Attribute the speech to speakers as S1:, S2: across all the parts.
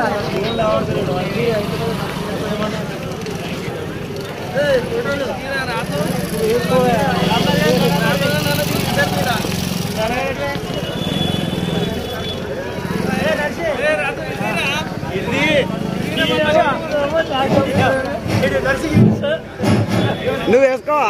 S1: నువ్వు వేసుకోవా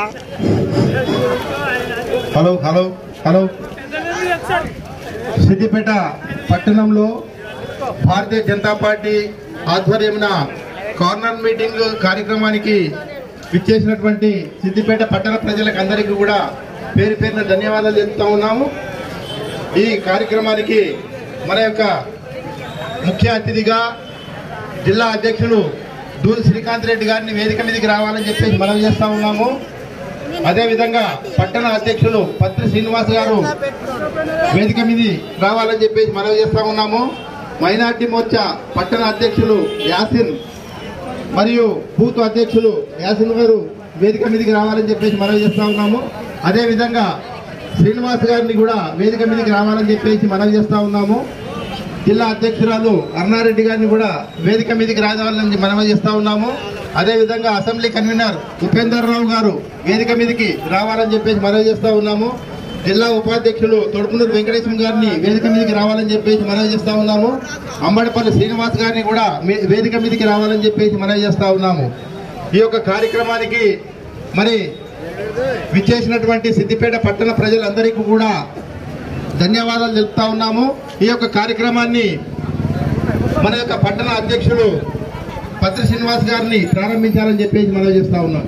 S2: hello hello hello Siddipet పట్టణంలో భారతీయ జనతా పార్టీ ఆధ్వర్యంన కార్నర్ మీటింగ్ కార్యక్రమానికి విచ్చేసినటువంటి సిద్దిపేట పట్టణ ప్రజలకు అందరికీ కూడా పేరు పేరున ధన్యవాదాలు చెప్తా ఉన్నాము ఈ కార్యక్రమానికి మన యొక్క ముఖ్య అతిథిగా జిల్లా అధ్యక్షులు దూల్ శ్రీకాంత్ రెడ్డి గారిని వేదిక మీదకి రావాలని చెప్పేసి మనం చేస్తా ఉన్నాము అదేవిధంగా పట్టణ అధ్యక్షులు పత్రి శ్రీనివాస్ గారు వేదిక మీద రావాలని చెప్పేసి మనం చేస్తా ఉన్నాము మైనార్టీ మోర్చా పట్టణ అధ్యక్షులు యాసిన్ మరియు బూత్ అధ్యక్షులు యాసిన్ గారు వేదిక మీదకి రావాలని చెప్పేసి మనం చేస్తా ఉన్నాము అదేవిధంగా శ్రీనివాస్ గారిని కూడా వేదిక మీదకి రావాలని చెప్పేసి మనం చేస్తా ఉన్నాము జిల్లా అధ్యక్షురాలు అరుణారెడ్డి గారిని కూడా వేదిక మీదకి రావాలని మనం చేస్తా ఉన్నాము అదేవిధంగా అసెంబ్లీ కన్వీనర్ ఉపేందర్ రావు గారు వేదిక మీదకి రావాలని చెప్పేసి మనం చేస్తా ఉన్నాము జిల్లా ఉపాధ్యక్షులు తొడుపునూరు వెంకటేశ్వర గారిని వేదిక మీదకి రావాలని చెప్పేసి మనం చేస్తా ఉన్నాము అంబడపల్లి శ్రీనివాస్ గారిని కూడా మీ- వేదిక మీదకి రావాలని చెప్పేసి మనం చేస్తా ఉన్నాము ఈ యొక్క కార్యక్రమానికి మరి విచ్చేసినటువంటి సిద్దిపేట పట్టణ ప్రజలందరికీ కూడా ధన్యవాదాలు తెలుపుతా ఉన్నాము ఈ యొక్క కార్యక్రమాన్ని మన యొక్క పట్టణ అధ్యక్షులు పత్రి శ్రీనివాస్ గారిని ప్రారంభించాలని చెప్పేసి మనం చేస్తా ఉన్నాం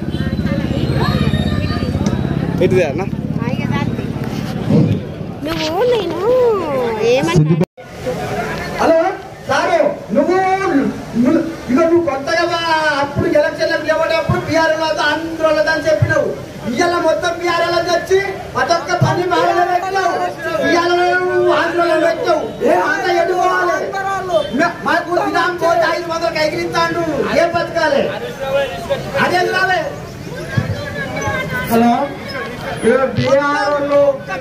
S1: ఇటుదే అన్న
S3: నువ్వు నేను ఏమంటా
S4: హలో సారు నువ్వు ను- ఇక నువ్వు కొత్తగా వా- అప్పుడు ఎలక్షన్లకు లేవటప్పుడు బీఆర్ఎల్ ఆంధ్రోళ అని చెప్పినావు ఇవాళ మొత్తం బీఆర్ఎల్ వచ్చి అదొక్క పని మాడలో పెట్టినావు ఇవాళ నువ్వు ఆంధ్రోళ పెట్టావు అంతా ఎడుకోవాలి మే- మాకు విధానం పోతే ఐదు వందలకు ఎగిరిస్తాడు ఏం బతకాలి అదే రాలే హలో బీఆర్ వాళ్ళు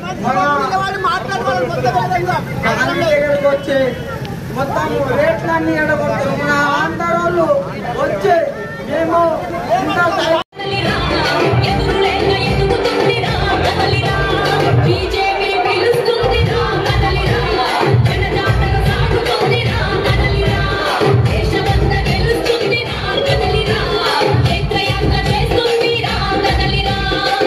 S4: కాలం దగ్గరకు వచ్చి మొత్తం రేట్లన్నీ ఎడగొడుతున్నారు మన ఆంధ్ర వాళ్ళు వచ్చి మేము ఇంత
S5: కదలిరా ఎదురులేక ఎదుగుతుందిరా కదలిరా బీజేపీ పిలుస్తుందిరా కదలిరా జనజాతర సాగుతుందిరా కదలిరా దేశమంతా గెలుస్తుందిరా కదలిరా ఏకయాత్ర చేస్తుందిరా కదలిరా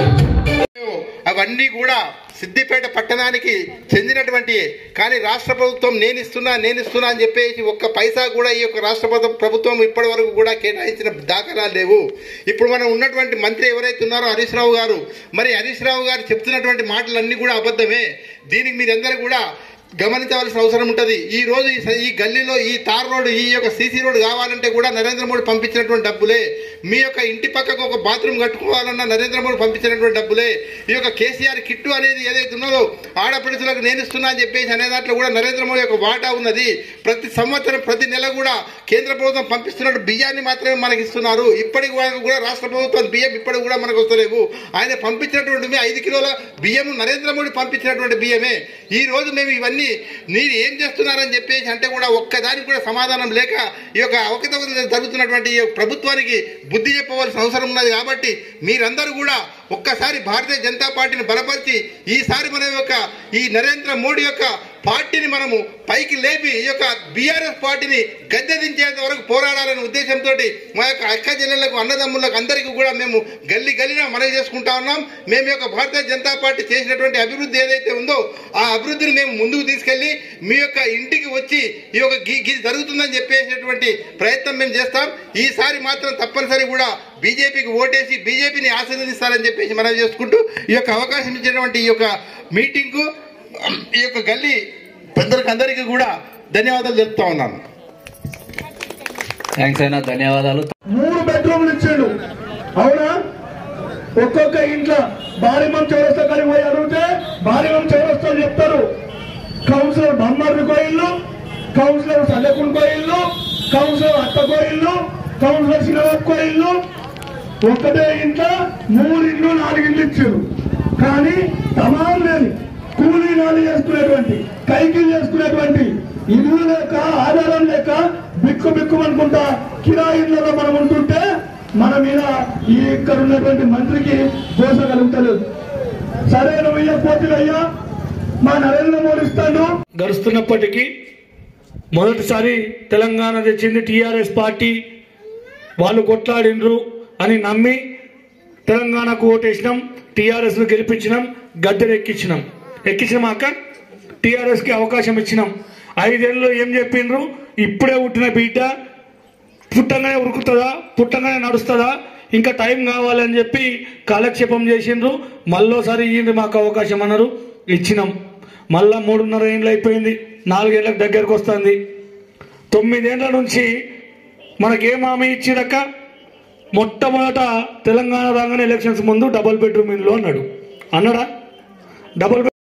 S2: అవన్నీ కూడా సిద్దిపేట పట్టణానికి చెందినటువంటి కానీ రాష్ట్ర ప్రభుత్వం నేను ఇస్తున్నా నేను ఇస్తున్నా అని చెప్పేసి ఒక్క పైసా కూడా ఈ యొక్క రాష్ట్ర ప్రభు- ప్రభుత్వం ఇప్పటి వరకు కూడా కేటాయించిన దాఖలాలు లేవు ఇప్పుడు మనం ఉన్నటువంటి మంత్రి ఎవరైతే ఉన్నారో హరీష్ రావు గారు మరి హరీష్ రావు గారు చెప్తున్నటువంటి మాటలన్నీ కూడా అబద్ధమే దీనికి మీరందరూ కూడా గమనించవలసిన అవసరం ఉంటుంది ఈ రోజు ఈ స- ఈ గల్లీలో ఈ తార్ రోడ్డు ఈ యొక్క సీసీ రోడ్డు కావాలంటే కూడా నరేంద్ర మోడీ పంపించినటువంటి డబ్బులే మీ యొక్క ఇంటి పక్కకు ఒక బాత్రూమ్ కట్టుకోవాలన్నా నరేంద్ర మోడీ పంపించినటువంటి డబ్బులే ఈ యొక్క కేసీఆర్ కిట్టు అనేది ఏదైతే ఉన్నదో ఆడపడుచులకు నేను ఇస్తున్నా అని చెప్పేసి అనే దాంట్లో కూడా నరేంద్ర మోడీ యొక్క వాటా ఉన్నది ప్రతి సంవత్సరం ప్రతి నెల కూడా కేంద్ర ప్రభుత్వం పంపిస్తున్నట్టు బియ్యాన్ని మాత్రమే మనకి ఇస్తున్నారు ఇప్పటికి వరకు కూడా రాష్ట్ర ప్రభుత్వం బియ్యం ఇప్పటికి కూడా మనకు వస్తలేవు ఆయన పంపించినటువంటి ఐదు కిలోల బియ్యం నరేంద్ర మోడీ పంపించినటువంటి బియ్యమే ఈ రోజు మేము ఇవన్నీ మీరు ఏం చేస్తున్నారని చెప్పేసి అంటే కూడా ఒక్కదానికి కూడా సమాధానం లేక ఈ యొక్క అవకతవకలు జరుగుతున్నటువంటి ఈ యొక్క ప్రభుత్వానికి బుద్ధి చెప్పవలసిన అవసరం ఉన్నది కాబట్టి మీరందరూ కూడా ఒక్కసారి భారతీయ జనతా పార్టీని బలపరిచి ఈసారి మన యొక్క ఈ నరేంద్ర మోడీ యొక్క పార్టీని మనము పైకి లేపి ఈ యొక్క బీఆర్ఎస్ పార్టీని గద్దె దించేంత వరకు పోరాడాలనే ఉద్దేశంతో మా యొక్క అక్క చెల్లెళ్లకు అన్నదమ్ములకు అందరికీ కూడా మేము గల్లీ గల్లీన మనవి చేసుకుంటా ఉన్నాం మేము యొక్క భారతీయ జనతా పార్టీ చేసినటువంటి అభివృద్ధి ఏదైతే ఉందో ఆ అభివృద్ధిని మేము ముందుకు తీసుకెళ్లి మీ యొక్క ఇంటికి వచ్చి ఈ యొక్క గి- గిది జరుగుతుందని చెప్పేసినటువంటి ప్రయత్నం మేము చేస్తాం ఈసారి మాత్రం తప్పనిసరి కూడా బీజేపీకి ఓటేసి బీజేపీని ఆశీర్వదిస్తారని చెప్పేసి మనం చేసుకుంటూ ఈ యొక్క అవకాశం ఇచ్చినటువంటి ఈ యొక్క మీటింగ్కు ఈ యొక్క గల్లీ పెద్దలకు అందరికీ కూడా ధన్యవాదాలు తెలుపుతా ఉన్నాను
S6: థ్యాంక్స్ అయినా ధన్యవాదాలు
S4: మూడు బెడ్రూమ్లు ఇచ్చాడు అవునా ఒక్కొక్క ఇంట్లో బారిమం చౌరస్తా కానీ పోయి అడిగితే బారిమం చౌరస్తా చెప్తారు కౌన్సిలర్ బొమ్మర్కో ఇల్లు కౌన్సిలర్ సల్లెకుంకో ఇల్లు కౌన్సిలర్ అత్తకో ఇల్లు కౌన్సిలర్ సినవక్కో ఇల్లు ఒక్కటే ఇంట్లో మూడు ఇండ్లు నాలుగు ఇండ్లు ఇచ్చారు కానీ తమాం లేని కూలీ నాలు చేసుకునేటువంటి కైకిలు చేసుకునేటువంటి ఇల్లు లేక ఆధారం లేక బిడ్డ బిక్కు బిక్కు అనుకుంటా కిరాయిలలో మనం ఉంటుంటే మన మీద ఈ ఇక్కడ ఉన్నటువంటి మంత్రికి దోష కలుగుతలేదు సరే నువ్వు ఇయ్యకపోతే అయ్యా మా నరేంద్ర మోడీ ఇస్తాడు
S6: గడుస్తున్నప్పటికీ మొదటిసారి తెలంగాణ తెచ్చింది టీఆర్ఎస్ పార్టీ వాళ్ళు కొట్లాడిండ్రు అని నమ్మి తెలంగాణకు ఓటేసినాం టీఆర్ఎస్ ను గెలిపించినాం గద్దెలు ఎక్కించినాం ఎక్కించినాం అక్క టీఆర్ఎస్ కి అవకాశం ఇచ్చినాం ఐదేళ్ళు ఏం చెప్పిండ్రు ఇప్పుడే పుట్టిన బిడ్డ పుట్టంగానే ఉరుకుతుందా పుట్టంగానే నడుస్తుందా ఇంకా టైం కావాలని చెప్పి కాలక్షేపం చేసిండ్రు మళ్ళోసారి ఇయ్యండి మాకు అవకాశం అన్నారు ఇచ్చినాం మళ్ళా మూడున్నర ఏళ్ళు అయిపోయింది నాలుగేళ్లకు దగ్గరకు వస్తుంది తొమ్మిదేళ్ల నుంచి మనకేం హామీ ఇచ్చిరక్క మొట్టమొదట తెలంగాణ రాగానే ఎలక్షన్స్ ముందు డబుల్ బెడ్రూమ్ ఇల్లు అన్నాడు అన్నాడా డబుల్